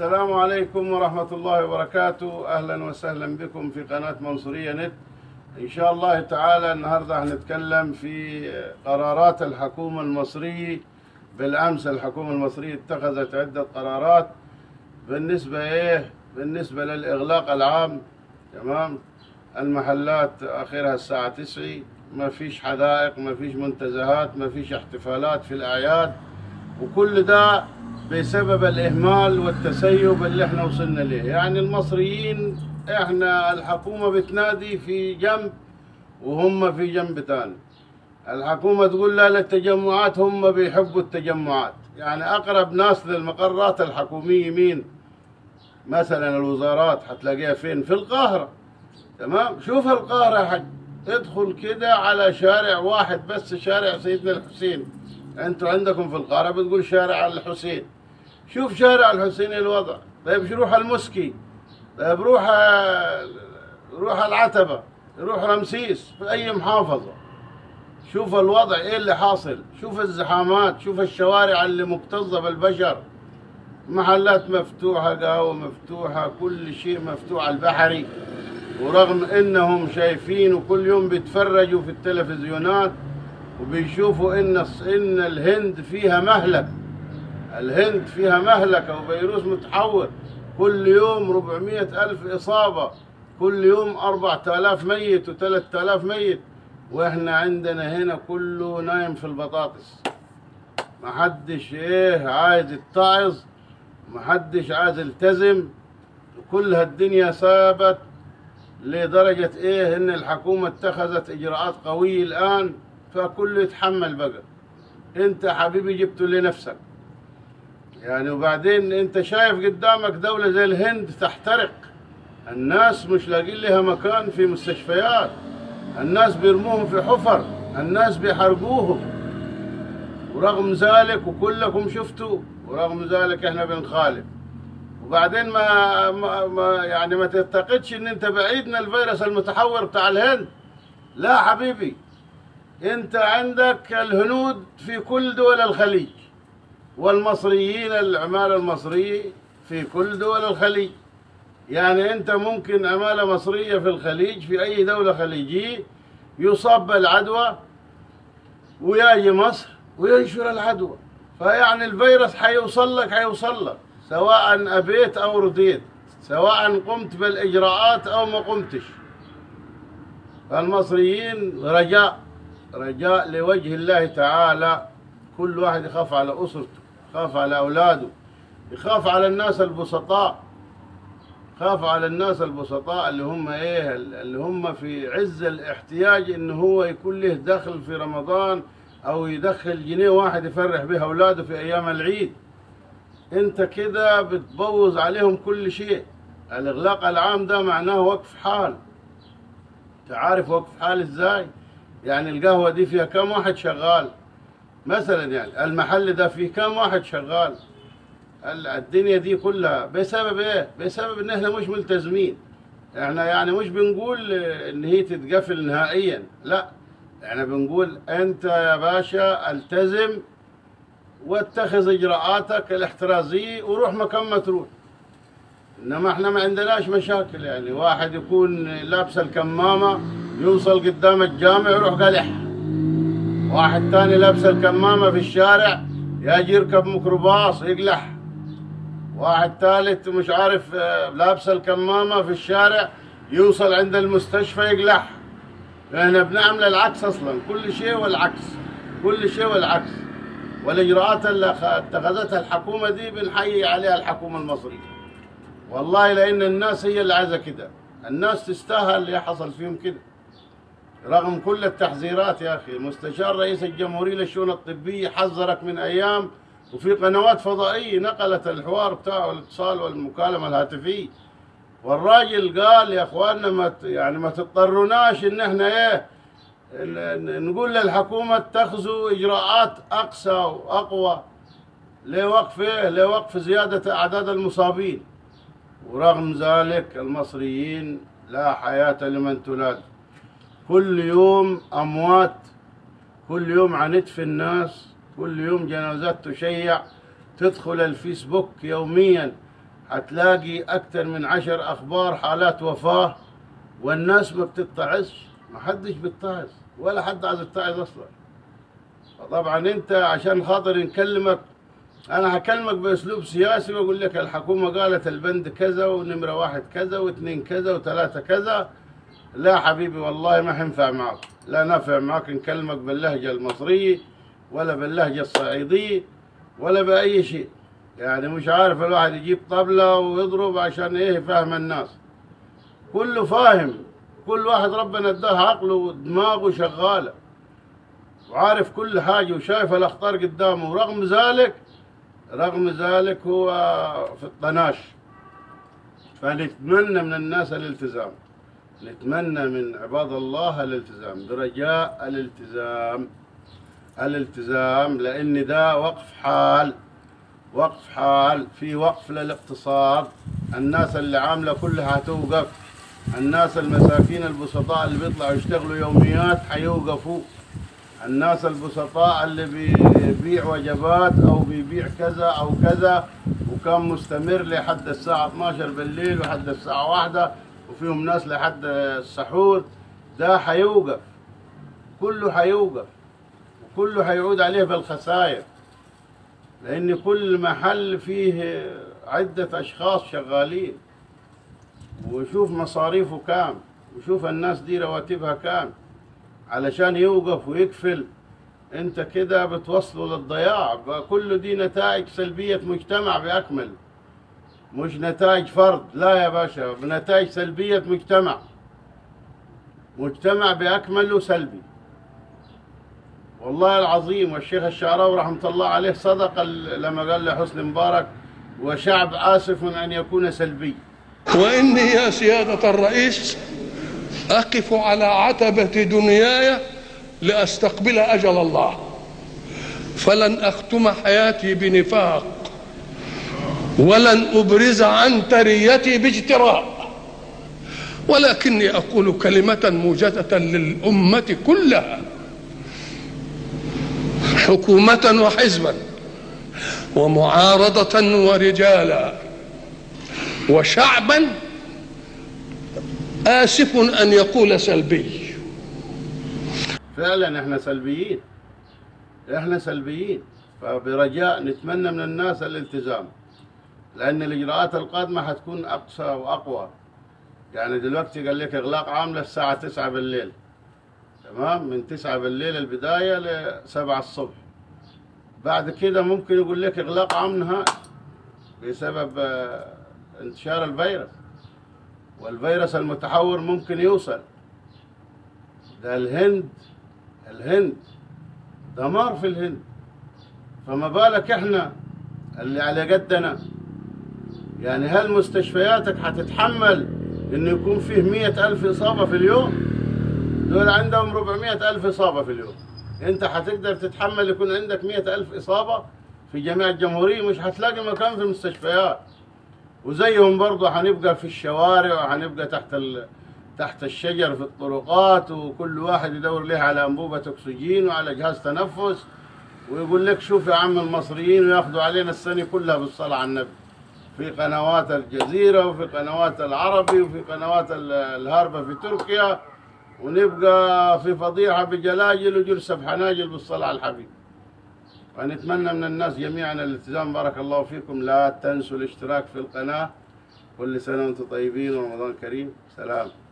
السلام عليكم ورحمة الله وبركاته أهلا وسهلا بكم في قناة منصورية نت إن شاء الله تعالى النهاردة هنتكلم في قرارات الحكومة المصرية بالأمس الحكومة المصرية اتخذت عدة قرارات بالنسبة إيه بالنسبة للإغلاق العام تمام المحلات آخرها الساعة 9 ما فيش حدائق ما فيش منتزهات ما فيش احتفالات في الأعياد وكل ده بسبب الإهمال والتسيب اللي احنا وصلنا ليه يعني المصريين احنا الحكومة بتنادي في جنب وهم في جنب تاني الحكومة تقول لا للتجمعات هم بيحبوا التجمعات يعني أقرب ناس للمقرات الحكومية مين مثلا الوزارات هتلاقيها فين في القاهرة تمام شوف القاهرة يا حاج ادخل كده على شارع واحد بس شارع سيدنا الحسين انتوا عندكم في القاهرة بتقول شارع الحسين شوف شارع الحسين الوضع طيب روح المسكي طيب روح روح العتبة روح رمسيس في أي محافظة شوف الوضع ايه اللي حاصل شوف الزحامات شوف الشوارع اللي مكتظة بالبشر محلات مفتوحة قهوة مفتوحة كل شيء مفتوح على البحري ورغم انهم شايفين وكل يوم بيتفرجوا في التلفزيونات وبيشوفوا ان ان الهند فيها مهلك الهند فيها مهلكة وفيروس متحور كل يوم 400 ألف إصابة كل يوم 4000 ميت و3000 ميت واحنا عندنا هنا كله نايم في البطاطس محدش ايه عايز يتعظ محدش عايز يلتزم كل هالدنيا سابت لدرجة ايه ان الحكومة اتخذت اجراءات قوية الان فكله يتحمل بقى انت حبيبي جبته لنفسك يعني وبعدين انت شايف قدامك دولة زي الهند تحترق الناس مش لاقين لها مكان في مستشفيات الناس بيرموهم في حفر الناس بيحرقوهم ورغم ذلك وكلكم شفتوا ورغم ذلك احنا بنخالف وبعدين ما, ما, ما يعني ما تعتقدش ان انت بعيد من الفيروس المتحور بتاع الهند لا حبيبي انت عندك الهنود في كل دول الخليج والمصريين العمالة المصرية في كل دول الخليج يعني انت ممكن عمالة مصرية في الخليج في اي دولة خليجية يصاب بالعدوى ويجي مصر وينشر العدوى فيعني الفيروس حيوصل لك حيوصل لك سواء ابيت او رضيت سواء قمت بالاجراءات او ما قمتش فالمصريين رجاء رجاء لوجه الله تعالى كل واحد يخاف على اسرته يخاف على اولاده يخاف على الناس البسطاء خاف على الناس البسطاء اللي هم ايه اللي هم في عز الاحتياج ان هو يكون له دخل في رمضان او يدخل جنيه واحد يفرح به اولاده في ايام العيد انت كده بتبوظ عليهم كل شيء الاغلاق العام ده معناه وقف حال تعرف وقف حال ازاي يعني القهوة دي فيها كم واحد شغال مثلا يعني المحل ده فيه كم واحد شغال الدنيا دي كلها بسبب ايه بسبب ان احنا مش ملتزمين احنا يعني مش بنقول ان هي تتقفل نهائيا لا احنا بنقول انت يا باشا التزم واتخذ اجراءاتك الاحترازيه وروح مكان ما تروح انما احنا ما عندناش مشاكل يعني واحد يكون لابس الكمامه يوصل قدام الجامع يروح قلح واحد تاني لابس الكمامه في الشارع يجي يركب ميكروباص يقلح واحد ثالث مش عارف لابس الكمامة في الشارع يوصل عند المستشفى يقلح احنا بنعمل العكس اصلا كل شيء والعكس كل شيء والعكس والاجراءات اللي اتخذتها الحكومة دي بنحيي عليها الحكومة المصرية والله لان الناس هي اللي عايزة كده الناس تستاهل اللي حصل فيهم كده رغم كل التحذيرات يا اخي مستشار رئيس الجمهورية للشؤون الطبية حذرك من ايام وفي قنوات فضائية نقلت الحوار بتاعه الاتصال والمكالمة الهاتفية والراجل قال يا اخواننا ما يعني ما تضطروناش ان احنا ايه نقول للحكومة اتخذوا اجراءات اقسى واقوى لوقف ايه لوقف زيادة اعداد المصابين ورغم ذلك المصريين لا حياة لمن تلاد كل يوم اموات كل يوم عنت في الناس كل يوم جنازات تشيع تدخل الفيسبوك يوميا هتلاقي أكثر من عشر أخبار حالات وفاة والناس ما بتتعظش ما حدش بيتعظ ولا حد عايز يتعظ أصلا طبعا أنت عشان خاطر نكلمك أنا هكلمك بأسلوب سياسي وأقول لك الحكومة قالت البند كذا ونمرة واحد كذا واثنين كذا وثلاثة كذا لا حبيبي والله ما حنفع معك لا نافع معك نكلمك باللهجة المصرية ولا باللهجة الصعيدية ولا بأي شيء يعني مش عارف الواحد يجيب طبلة ويضرب عشان ايه يفهم الناس كله فاهم كل واحد ربنا اداه عقله ودماغه شغالة وعارف كل حاجة وشايف الأخطار قدامه ورغم ذلك رغم ذلك هو في الطناش فنتمنى من الناس الالتزام نتمنى من عباد الله الالتزام برجاء الالتزام الالتزام لأن ده وقف حال وقف حال في وقف للاقتصاد الناس اللي عاملة كلها هتوقف الناس المساكين البسطاء اللي بيطلعوا يشتغلوا يوميات حيوقفوا الناس البسطاء اللي بيبيع وجبات او بيبيع كذا او كذا وكان مستمر لحد الساعة 12 بالليل وحد الساعة واحدة وفيهم ناس لحد السحور ده حيوقف كله حيوقف وكله حيعود عليه بالخسائر لأن كل محل فيه عدة أشخاص شغالين وشوف مصاريفه كام وشوف الناس دي رواتبها كام علشان يوقف ويقفل انت كده بتوصله للضياع بقى كل دي نتائج سلبية مجتمع بأكمل مش نتائج فرد لا يا باشا نتائج سلبية مجتمع مجتمع بأكمله سلبي والله العظيم والشيخ الشعراوي رحمة الله عليه صدق لما قال لحسن مبارك وشعب آسف أن يكون سلبي وإني يا سيادة الرئيس أقف على عتبة دنياي لأستقبل أجل الله فلن أختم حياتي بنفاق ولن أبرز عنتريتي باجتراء ولكني أقول كلمة موجزة للأمة كلها حكومة وحزبا ومعارضة ورجالا وشعبا آسف أن يقول سلبي فعلا احنا سلبيين احنا سلبيين فبرجاء نتمنى من الناس الالتزام لان الاجراءات القادمه حتكون اقصى واقوى يعني دلوقتي قال لك اغلاق عام للساعه 9 بالليل تمام من 9 بالليل البدايه ل 7 الصبح بعد كده ممكن يقول لك اغلاق عام نهائي بسبب آه، انتشار الفيروس والفيروس المتحور ممكن يوصل ده الهند الهند دمار في الهند فما بالك احنا اللي على قدنا يعني هل مستشفياتك هتتحمل انه يكون فيه مية ألف إصابة في اليوم دول عندهم 400 ألف إصابة في اليوم أنت هتقدر تتحمل يكون عندك 100 ألف إصابة في جميع الجمهورية مش هتلاقي مكان في المستشفيات وزيهم برضه هنبقى في الشوارع وهنبقى تحت ال... تحت الشجر في الطرقات وكل واحد يدور له على أنبوبة أكسجين وعلى جهاز تنفس ويقول لك شوف يا عم المصريين وياخذوا علينا السنة كلها بالصلاة على النبي في قنوات الجزيرة وفي قنوات العربي وفي قنوات ال- الهاربة في تركيا ونبقى في فضيحة بجلاجل وجلسة بحناجل بالصلاة على الحبيب ونتمنى من الناس جميعا الالتزام بارك الله فيكم لا تنسوا الاشتراك في القناة كل سنة وانتم طيبين ورمضان كريم سلام